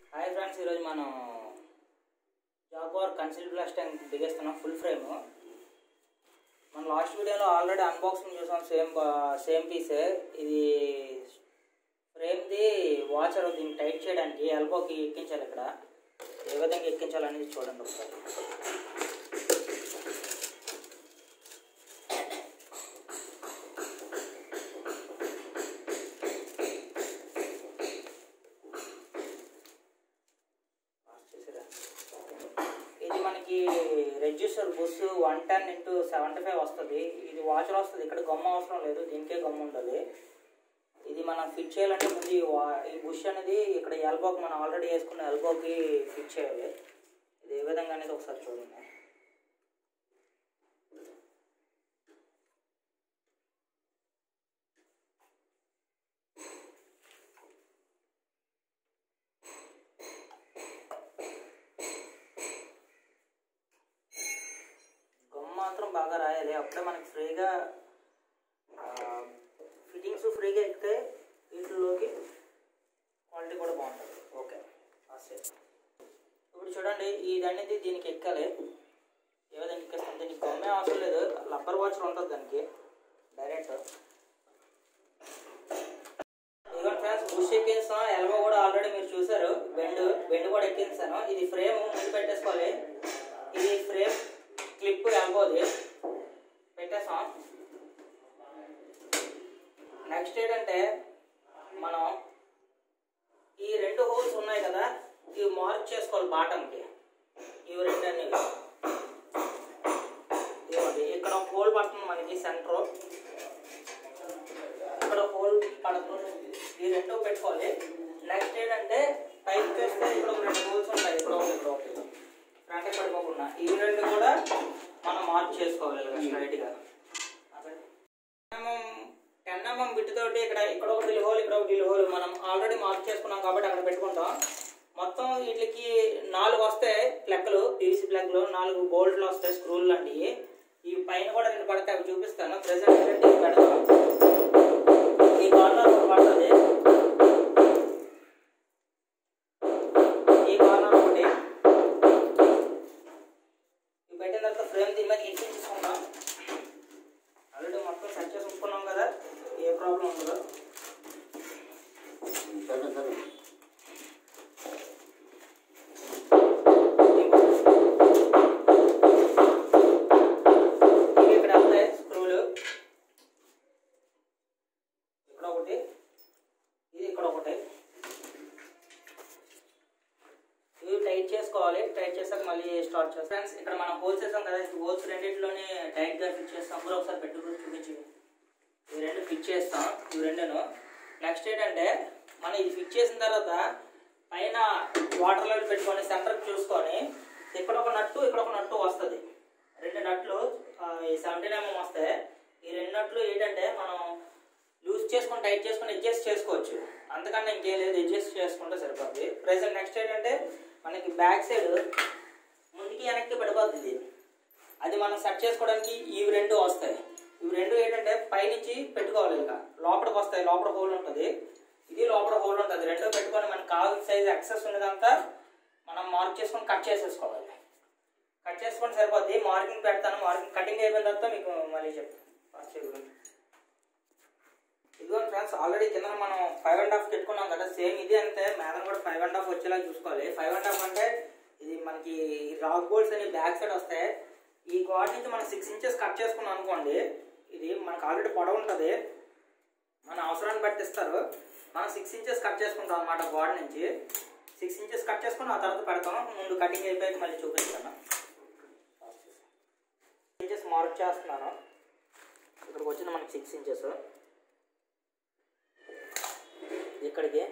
Hi friends ఈరోజు మనం Jaguar conceal బ్లాస్ట్ ట్యాంక్ బిగేస్తున్నాం ఫుల్ ఫ్రేమ్ మన లాస్ట్ వీడియోలో ఆల్రెడీ అన్బాక్సింగ్ చూసాం సేమ్ సేమ్ పీసే ఇది ఫ్రేమ్ది వాచర్ దీన్ని టైట్ చేయడానికి ఎల్బోకి ఎక్కించాలి ఇక్కడ ఏ విధంగా ఎక్కించాలనేది చూడండి ఒకసారి చూసారా? ఇది మనకి reducer bush one ten into seventy five వస్తుంది ఇది వాచర్ వస్తుంది ఇక్కడ గమ్మ అవసరం లేదు దీనికే గమ్మ ఉండాలి ఇది మనం ఫిట్ చేయాలంటే ముందు ఈ వా- ఈ బుష్ అనేది ఇక్కడ ఎల్బోకి మనం ఆల్రెడీ వేసుకున్న ఎల్బోకి ఫిట్ చేయాలి ఇది ఏ విధంగా అనేది ఒకసారి చూడండి గమ్ మాత్రం బాగా రాయాలి అప్పుడే మనకి ఫ్రీగా ఫిట్టింగ్స్ ఫ్రీగా ఎక్కితే వీటిలోకి క్వాలిటీ కూడా బాగుంటుంది ఓకే సేమ్ ఇప్పుడు చూడండి ఇది అనేది దీనికి ఎక్కాలి ఏ విధంగా ఎక్కేస్తాం దీనికి గమ్మే అవసరం లేదు రబ్బర్ వాచర్ ఉంటుంది దానికి డైరెక్ట్ ఇదిగోండి ఫ్రెండ్స్ బుష్ ఎక్కిస్తాను ఎల్బో కూడా ఆల్రెడీ మీరు చూసారు బెండ్ బెండ్ కూడా ఎక్కిస్తాను ఇది ఫ్రేమ్ ముందు పెట్టేసుకోవాలి ఇది ఫ్రేమ్ క్లిప్ ఎల్బోది పెట్టేసాం నెక్స్ట్ ఏంటంటే మనం ఈ రెండు హోల్స్ ఉన్నాయి కదా ఇవి మార్క్ చేసుకోవాలి బాటంకి ఇవి రెండు అనేవి ఇదిగోండి ఇక్కడ ఒక హోల్ పడుతుంది మనకి సెంటర్ ఇక్కడ హోల్ పడుతుంది ఈ రెండు పెట్టుకోవాలి నెక్స్ట్ ఏంటంటే పైకి చేస్తే ఇక్కడ ఒక రెండు హోల్స్ ఉంటాయి ఇక్కడ ఒకటి ఇక్కడ ఒకటి ఫ్రంట్ పడిపోకుండా ఈ రెండు కూడా మనం మార్క్ చేసుకోవాలి ఇలా స్ట్రైట్గా టెన్ ఎంఎం బిట్ తోటి ఇక్కడ ఇక్కడ ఒక డ్రిల్ హోల్ ఇక్కడ ఒక డ్రిల్ హోల్ మనం ఆల్రెడీ మార్క్ చేసుకున్నాం కాబట్టి అక్కడ పెట్టుకుంటాం మొత్తం వీటికి నాలుగు వస్తాయి ప్లగ్లు పీవీసీ ప్లగ్లు నాలుగు బోల్ట్లు వస్తాయి స్క్రూలు లాంటివి ఈ పైన కూడా రెండు పడతాయి అవి చూపిస్తాను ప్రెసెంట్ రెండు ఇవి పెడతాం ఈ కార్నర్ ఒకటి పడుతుంది ఈ కార్నర్ ఒకటి ఇవి పెట్టిన తర్వాత ఫ్రేమ్ దీని మీద ఎక్కించుకుంటాం ఆల్రెడీ మొత్తం సెట్ చేసి ఉంచుకున్నాం కదా ఏ ప్రాబ్లం ఉండదు ఇవి ఇక్కడ వస్తాయి స్క్రూలు ఇక్కడ ఒకటి ఇది ఇక్కడ ఒకటి ఇవి టైట్ చేసుకోవాలి టైట్ చేసాక మళ్ళీ స్టార్ట్ చేస్తాం ఫ్రెండ్స్ ఇక్కడ మనం హోల్స్ వేసాం కదా ఈ హోల్స్ రెండింటిలోనే టైట్ గా ఫిట్ చేస్తాం కూడా ఒకసారి పెట్టుకుని చూపించి ఇవి రెండు ఫిట్ చేస్తాం ఇవి రెండును నెక్స్ట్ ఏంటంటే మనం ఇది ఫిట్ చేసిన తర్వాత పైన వాటర్ లెవెల్ పెట్టుకొని సెంటర్ చూసుకొని ఇక్కడ ఒక నట్టు ఇక్కడ ఒక నట్టు వస్తుంది రెండు నట్లు ఆ, ఈ సెవెంటీన్ ఎంఎం వస్తాయి ఈ రెండు నట్లు ఏంటంటే మనం లూజ్ చేసుకొని టైట్ చేసుకొని అడ్జస్ట్ చేసుకోవచ్చు అంతకన్నా ఇంకేం లేదు అడ్జస్ట్ చేసుకుంటే సరిపోద్ది ప్రెసెంట్ నెక్స్ట్ ఏంటంటే మనకి బ్యాక్ సైడ్ ముందుకి వెనక్కి పడిపోద్ది ఇది అది మనం సెట్ చేసుకోవడానికి ఇవి రెండు వస్తాయి ఇవి రెండు ఏంటంటే పైనుంచి పెట్టుకోవాలి ఇంకా లోపలికి వస్తాయి లోపల హోల్ ఉంటుంది ఇది లోపల హోల్ ఉంటుంది రెండు పెట్టుకొని మనకు కావాల్సిన సైజ్ ఎక్సెస్ ఉన్నదంతా మనం మార్క్ చేసుకొని కట్ చేసేసుకోవాలి కట్ చేసుకొని సరిపోద్ది మార్కింగ్ పెడతాను మార్కింగ్ కటింగ్ అయిపోయిన తర్వాత మీకు మళ్ళీ చెప్తాను ఇదిగో ఫ్రెండ్స్ ఆల్రెడీ కింద మనం ఫైవ్ అండ్ హాఫ్ పెట్టుకున్నాం కదా సేమ్ ఇది అంతే మేదన కూడా ఫైవ్ అండ్ హాఫ్ వచ్చేలా చూసుకోవాలి ఫైవ్ అండ్ హాఫ్ అంటే ఇది మనకి రాక్ బోల్ట్స్ అని బ్యాక్ సైడ్ వస్తాయి ఈ గాడ్ నుంచి మనం సిక్స్ ఇంచెస్ కట్ చేసుకున్నాం అనుకోండి ఇది మనకు ఆల్రెడీ పొడవు ఉంటుంది మన అవసరాన్ని బట్టి ఇస్తారు మనం సిక్స్ ఇంచెస్ కట్ చేసుకుంటాం అనమాట గాడ్ నుంచి సిక్స్ ఇంచెస్ కట్ చేసుకుని ఆ తర్వాత పెడతాం ముందు కటింగ్ అయిపోయాక మళ్ళీ చూపిస్తాను ఇంచెస్ మార్క్ చేస్తున్నాను ఇక్కడికి వచ్చింది మనకి సిక్స్ ఇంచెస్ ఇక్కడికి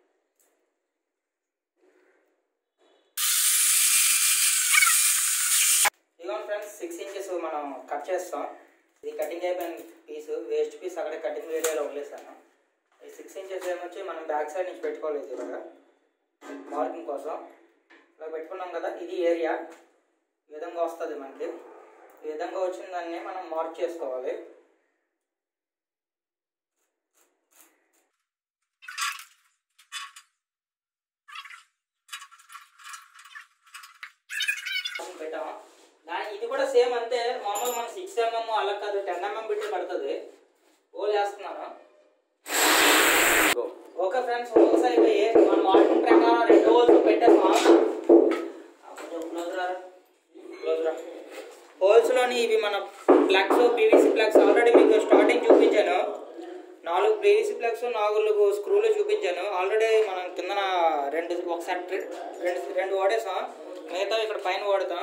ఇదిగోండి ఫ్రెండ్స్ సిక్స్ ఇంచెస్ మనం కట్ చేస్తాం ఇది కటింగ్ అయిపోయిన పీస్ వేస్ట్ పీస్ అక్కడే కటింగ్ ఏరియాలో వదిలేసాను ఈ సిక్స్ ఇంచెస్ ఏమొచ్చి మనం బ్యాక్ సైడ్ నుంచి పెట్టుకోవాలి ఇది ఇలాగా మార్కింగ్ కోసం ఇలా పెట్టుకున్నాం కదా ఇది ఏరియా ఈ విధంగా వస్తుంది మనకి ఈ విధంగా వచ్చిన దాన్ని మనం మార్క్ చేసుకోవాలి ఆప్షన్ పెట్టాము దాని ఇది కూడా సేమ్ అంతే మామూలు మన సిక్స్ ఎంఎం అలా కాదు టెన్ ఎంఎం బిట్ పడుతుంది హోల్ వేస్తున్నాను ఓకే ఫ్రెండ్స్ హోల్స్ అయిపోయి మనం వాడిన ప్రకారం రెండు హోల్స్ పెట్టేస్తాం కొంచెం క్లోజ్ రా క్లోజ్ రా హోల్స్లోని ఇవి మన ప్లగ్స్ పీవీసీ ప్లగ్స్ ఆల్రెడీ మీకు స్టార్టింగ్ చూపించాను నాలుగు పీవీసీ ప్లగ్స్ నాలుగు స్క్రూలు చూపించాను ఆల్రెడీ మనం కిందన రెండు ఒకసారి ట్రి- రెండు రెండు వాడేసాం మిగతా ఇక్కడ పైన వాడుతాం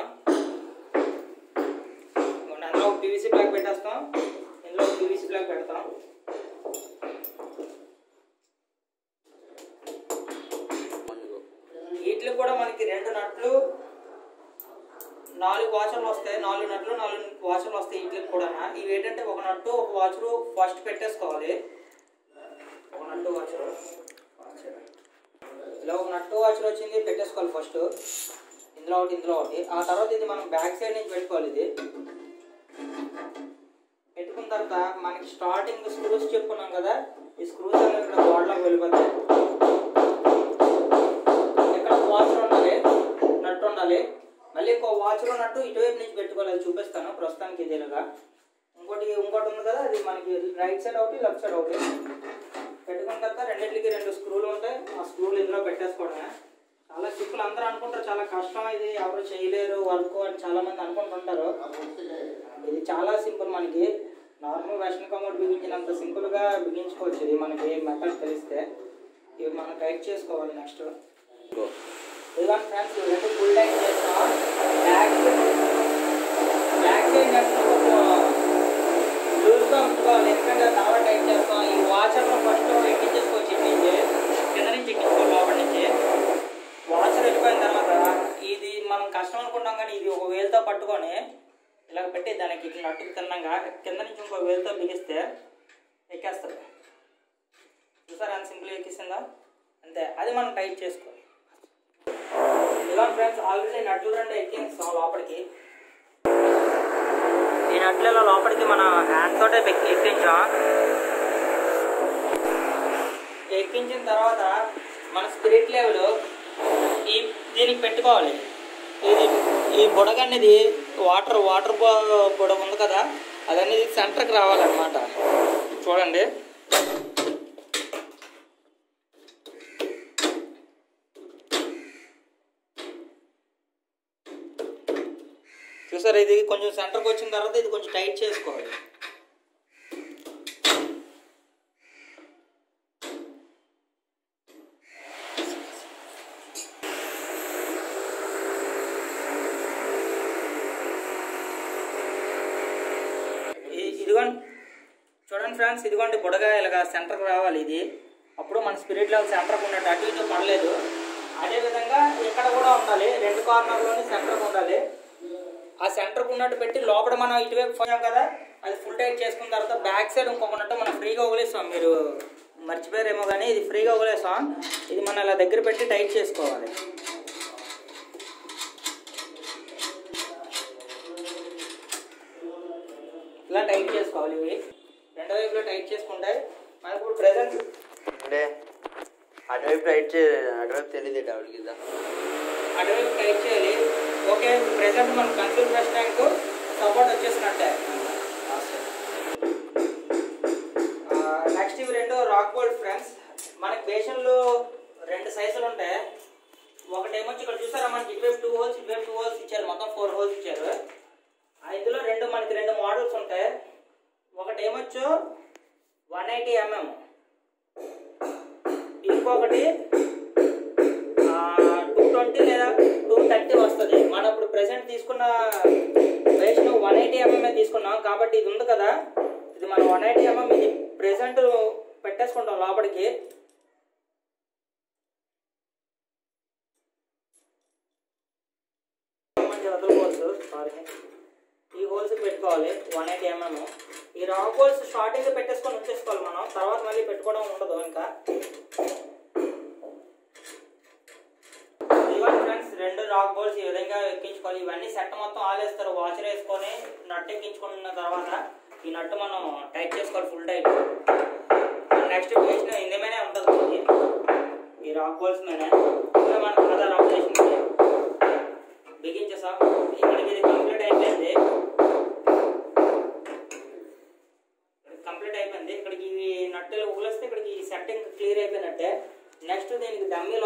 ఇదిగోండి, అందులో ఒక పీవీసీ ప్లగ్ పెట్టేస్తాం ఇందులో ఒక పీవీసీ ప్లగ్ పెడతాం వీటిలో కూడా మనకి రెండు నట్లు నాలుగు వాచర్లు వస్తాయి నాలుగు నట్లు నాలుగు వాచర్లు వస్తాయి వీటికి కూడా ఇవి ఏంటంటే ఒక నట్టు ఒక వాచరు ఫస్ట్ పెట్టేసుకోవాలి ఒక నట్టు వాచరు ఇలా ఒక నట్టు వాచర్ వచ్చింది పెట్టేసుకోవాలి ఫస్ట్ ఇందులో ఒకటి ఇందులో ఒకటి ఆ తర్వాత ఇది మనం బ్యాక్ సైడ్ నుంచి పెట్టుకోవాలి ఇది పెట్టుకున్న తర్వాత మనకి స్టార్టింగ్ స్క్రూస్ చెప్పుకున్నాం కదా ఈ స్క్రూస్ అనేవి ఇక్కడ గోడలోకి వెళ్ళిపోతాయి ఇక్కడ వాచర్ ఉండాలి నట్టు ఉండాలి మళ్ళీ ఇంకో వాచర్ ఉన్నట్టు ఇటువైపు నుంచి పెట్టుకోవాలి అది చూపిస్తాను ప్రస్తుతానికి ఇదేలాగా ఇంకోటి ఇంకోటి ఉంది కదా అది మనకి రైట్ సైడ్ ఒకటి లెఫ్ట్ సైడ్ ఒకటి పెట్టుకున్న తర్వాత రెండింటికి రెండు స్క్రూలు ఉంటాయి ఆ స్క్రూలు ఇందులో పెట్టేసుకోవడమే చాలా సింపుల్ అందరూ అనుకుంటారు చాలా కష్టం ఇది ఎవరు చేయలేరు వర్క్ అని చాలా మంది అనుకుంటుంటారు ఇది చాలా సింపుల్ మనకి నార్మల్ వెస్ట్రన్ కమోడ్ బిగించినంత సింపుల్గా బిగించుకోవచ్చు ఇది మనకి మెథడ్ తెలిస్తే ఇవి మనం టైట్ చేసుకోవాలి నెక్స్ట్ ఇదిగో ఫ్రెండ్స్ రెండు ఫుల్ టైట్ చేస్తాం బ్యాక్ బ్యాక్ సైడ్ నెక్స్ట్ లూజ్గా ఉంచుకోవాలి ఎందుకంటే తర్వాత టైట్ చేస్తాం ఈ వాచర్లో ఫస్ట్ ఎక్కించేసుకోవచ్చు ఇటు నుంచి కింద నుంచి ఎక్కించుకోవాలి లోపల నుంచి వాచర్ వెళ్ళిపోయిన తర్వాత ఇది మనం కష్టం అనుకుంటాం కానీ ఇది ఒక వేలుతో పట్టుకొని ఇలా పెట్టి దానికి ఇట్లా నట్టుకు తిన్నాగా కింద నుంచి ఇంకో వేలుతో బిగిస్తే ఎక్కేస్తుంది చూసారా ఎంత సింపుల్ ఎక్కిస్తుందా అంతే అది మనం టైట్ చేసుకోవాలి ఇలా ఫ్రెండ్స్ ఆల్రెడీ నట్లు రెండు ఎక్కిస్తాం లోపలికి ఈ నట్లు ఇలా లోపలికి మన హ్యాండ్ తోటే ఎక్కి- ఎక్కించాం ఎక్కించిన తర్వాత మన స్పిరిట్ లెవెల్ ఈ దీనికి పెట్టుకోవాలి ఇది ఈ బుడగ అనేది వాటర్ వాటర్ బుడగ ఉంది కదా అదనేది సెంటర్కి రావాలన్నమాట చూడండి చూసారు ఇది కొంచెం సెంటర్కి వచ్చిన తర్వాత ఇది కొంచెం టైట్ చేసుకోవాలి ఇ- ఇదిగోండి చూడండి ఫ్రెండ్స్ ఇదిగోండి బుడగా ఇలాగా సెంటర్కి రావాలి ఇది అప్పుడు మన స్పిరిట్ లెవెల్ సెంటర్కి ఉన్నట్టు అటు ఇటు పడలేదు అదేవిధంగా ఇక్కడ కూడా ఉండాలి రెండు కార్నర్లోని సెంటర్కి ఉండాలి ఆ సెంటర్కి ఉన్నట్టు పెట్టి లోపల మనం ఇటువైపు పోయాం కదా అది ఫుల్ టైట్ చేసుకున్న తర్వాత బ్యాక్ సైడ్ ఇంకొక నట్టు మనం ఫ్రీగా వదిలేస్తాం మీరు మర్చిపోయారేమో కానీ ఇది ఫ్రీగా వదిలేస్తాం ఇది మనం ఇలా దగ్గర పెట్టి టైట్ చేసుకోవాలి ఇలా టైట్ చేసుకోవాలి ఇవి రెండో వైపులో టైట్ చేసుకుంటే మనకు ఇప్పుడు ప్రెసెంట్ అంటే అటువైపు రైట్ చే అటువైపు తెలియదు డబుల్ కింద అటువైపు టైట్ చేయాలి ఓకే ప్రెసెంట్ మన కన్సూల్ ప్రెస్ ట్యాంక్ సపోర్ట్ వచ్చేసినట్టే నెక్స్ట్ ఇవి రెండు రాక్ బోల్డ్ ఫ్రెండ్స్ మనకి బేషన్లో రెండు సైజులు ఉంటాయి ఒకటేమొచ్చి ఇక్కడ చూసారా మనకి ఇటువైపు టూ హోల్స్ ఇటువైపు టూ హోల్స్ ఇచ్చారు మొత్తం ఫోర్ హోల్స్ ఇచ్చారు ఆ ఇందులో రెండు మనకి రెండు మోడల్స్ ఉంటాయి ఒకటేమొచ్చు వన్ ఎయిటీ ఎంఎం ఇంకొకటి టూ ట్వంటీ లేదా టూ థర్టీ వస్తుంది మనం ఇప్పుడు ప్రెసెంట్ తీసుకున్న వేస్ట్ వన్ ఎయిటీ ఎంఎంఏ తీసుకున్నాం కాబట్టి ఇది ఉంది కదా ఇది మనం వన్ ఎయిటీ ఎంఎం ఇది ప్రెసెంట్ పెట్టేసుకుంటాం లోపలికి మంచి వదలకూడదు సారీ ఈ హోల్స్ పెట్టుకోవాలి వన్ ఎయిటీ ఎంఎం ఈ రాక్ హోల్స్ స్టార్టింగ్ పెట్టేసుకొని ఉంచేసుకోవాలి మనం తర్వాత మళ్ళీ పెట్టుకోవడం ఉండదు ఇంకా ఇవ్వండి ఫ్రెండ్స్ రెండు రాక్ బోల్స్ ఈ విధంగా ఎక్కించుకోవాలి ఇవన్నీ సెట్ మొత్తం ఆలేస్తారు వాచర్ వేసుకొని నట్ ఎక్కించుకున్న తర్వాత ఈ నట్టు మనం టైట్ చేసుకోవాలి ఫుల్ టైట్ నెక్స్ట్ వేసిన ఇంది మీదే ఉంటుంది మనకి ఈ రాక్ బోల్స్ మీద ఇంకా మనం కదా రబ్ చేసింది బిగించేసా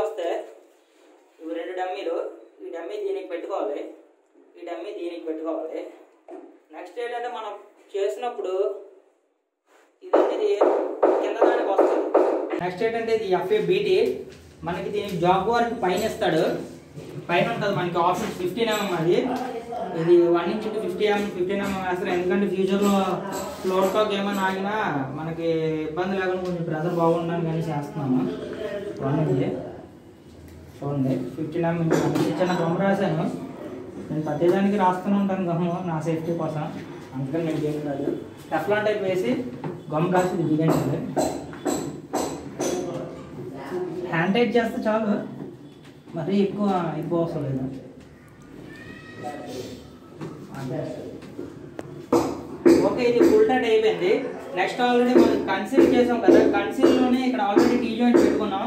వస్తే ఇవి రెండు డమ్మీలు ఈ డమ్మీ దీనికి పెట్టుకోవాలి ఈ డమ్మీ దీనికి పెట్టుకోవాలి నెక్స్ట్ ఏంటంటే మనం చేసినప్పుడు ఇదంటే ఇది కింద దానికి వస్తుంది నెక్స్ట్ ఏంటంటే ఇది ఎఫ్ఏ బీటీ మనకి దీనికి జాబ్ వరకు పైన ఇస్తాడు పైన ఉంటుంది మనకి ఆప్షన్ ఫిఫ్టీన్ ఎంఎం అది ఇది one inch to fifty MM fifteen MM వేస్తారు ఎందుకంటే ఫ్యూచర్లో ఫ్లోర్ టాక్ ఏమైనా ఆగినా మనకి ఇబ్బంది లేకుండా కొంచెం ప్రెజర్ బాగుండడానికి కానీ చేస్తున్నాను వన్ ఇది చూడండి ఫిఫ్టీన్ ఎంఎం చిన్న గమ్ రాశాను నేను ప్రతిదానికి రాస్తూనే ఉంటాను గమ్ము నా సేఫ్టీ కోసం అందుకని నేను ఏం కాదు టెఫ్లాన్ టైప్ వేసి గమ్ రాసి ఇది దిగండి హ్యాండ్ టైట్ చేస్తే చాలు మరీ ఎక్కువ ఎక్కువ అవసరం లేదు ఓకే ఇది ఫుల్ టైట్ అయిపోయింది నెక్స్ట్ ఆల్రెడీ మనం కన్సీల్ చేసాం కదా కన్సీల్లోనే ఇక్కడ ఆల్రెడీ టీ జాయింట్ పెట్టుకున్నాం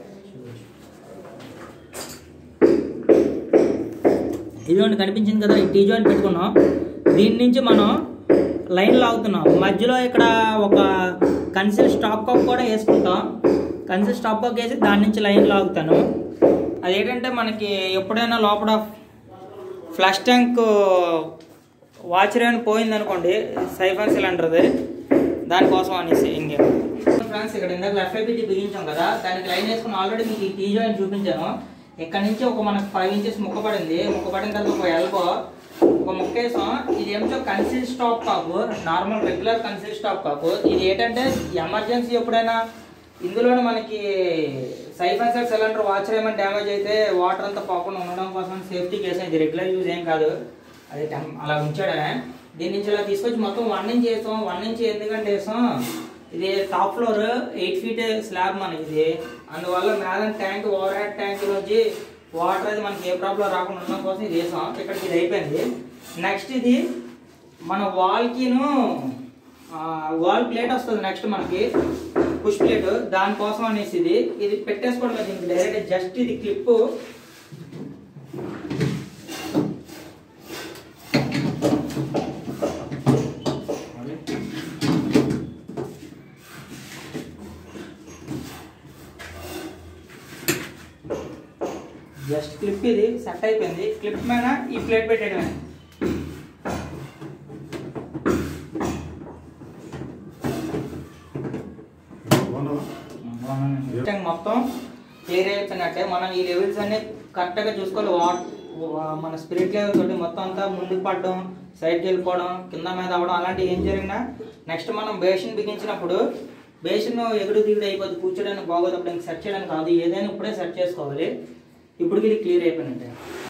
ఇదిగోండి కనిపించింది కదా ఈ టీ జాయింట్ పెట్టుకున్నాం దీని నుంచి మనం లైన్ లాగుతున్నాం మధ్యలో ఇక్కడ ఒక కన్సిల్ స్టాప్ కాక్ కూడా వేసుకుంటాం కన్సిల్ స్టాప్ కాక్ వేసి దాని నుంచి లైన్ లాగుతాను అదేంటంటే మనకి ఎప్పుడైనా లోపల ఫ్లష్ ట్యాంక్ వాచ్ రేన్ పోయింది అనుకోండి సైఫన్ సిలిండర్ది దానికోసం అనేసి ఇంకే ఫ్రెండ్స్ ఇక్కడ ఇందాక ఎఫ్ఐబిటీ బిగించాం కదా దానికి లైన్ వేసుకుని ఆల్రెడీ మీకు ఈ టీ జాయింట్ చూపించాను ఇక్కడ నుంచి ఒక మనకు ఫైవ్ ఇంచెస్ ముక్క పడింది ముక్క పడిన తర్వాత ఒక ఎల్బో ఒక ముక్క వేసాం ఇది ఏమిటో కన్సిల్ స్టాప్ కాకు నార్మల్ రెగ్యులర్ కన్సిల్ స్టాప్ కాకు ఇది ఏంటంటే ఎమర్జెన్సీ ఎప్పుడైనా ఇందులోనే మనకి సైఫన్ సెట్ సిలిండర్ వాచ్ ఏమైనా డ్యామేజ్ అయితే వాటర్ అంతా పోకుండా ఉండడం కోసం సేఫ్టీ కేసు ఇది రెగ్యులర్ యూజ్ ఏం కాదు అది టెం- అలా ఉంచాడనే దీని నుంచి ఇలా తీసుకొచ్చి మొత్తం వన్ ఇంచ్ వేసాం వన్ ఇంచ్ ఎందుకంటే వేసాం ఇది top floor eight feet slab మనకి ఇది అందువల్ల మేల ట్యాంక్ ఓవర్ హెడ్ ట్యాంక్ నుంచి వాటర్ అది మనకి ఏ ప్రాబ్లం రాకుండా ఉండడం కోసం ఇది వేసాం ఇక్కడికి ఇది అయిపోయింది నెక్స్ట్ ఇది మన వాల్కిను వాల్ ప్లేట్ వస్తుంది నెక్స్ట్ మనకి పుష్ ప్లేట్ దానికోసం అనేసి ఇది ఇది పెట్టేసుకోవడం దీనికి డైరెక్ట్ జస్ట్ ఇది క్లిప్ జస్ట్ క్లిప్ ఇది సెట్ అయిపోయింది క్లిప్ మీద ఈ ప్లేట్ పెట్టేయడమే ట్యాంక్ మొత్తం క్లియర్ అయిపోయినట్టే మనం ఈ లెవెల్స్ అన్ని కరెక్ట్గా చూసుకోవాలి వాట్ వా- మన స్పిరిట్ లెవెల్ తోటి మొత్తం అంతా ముందుకు పడడం సైడ్కి వెళ్ళిపోవడం కింద మీద అవ్వడం అలాంటివి ఏం జరిగినా నెక్స్ట్ మనం బేషన్ బిగించినప్పుడు బేషన్ ఎగుడు దిగుడు అయిపోద్ది కూర్చోడానికి బాగోదు అప్పుడు సెట్ చేయడానికి కాదు ఏదైనా ఇప్పుడే సెట్ చేసుకోవాలి ఇప్పుడు ఇది క్లియర్ అయిపోయినట్టే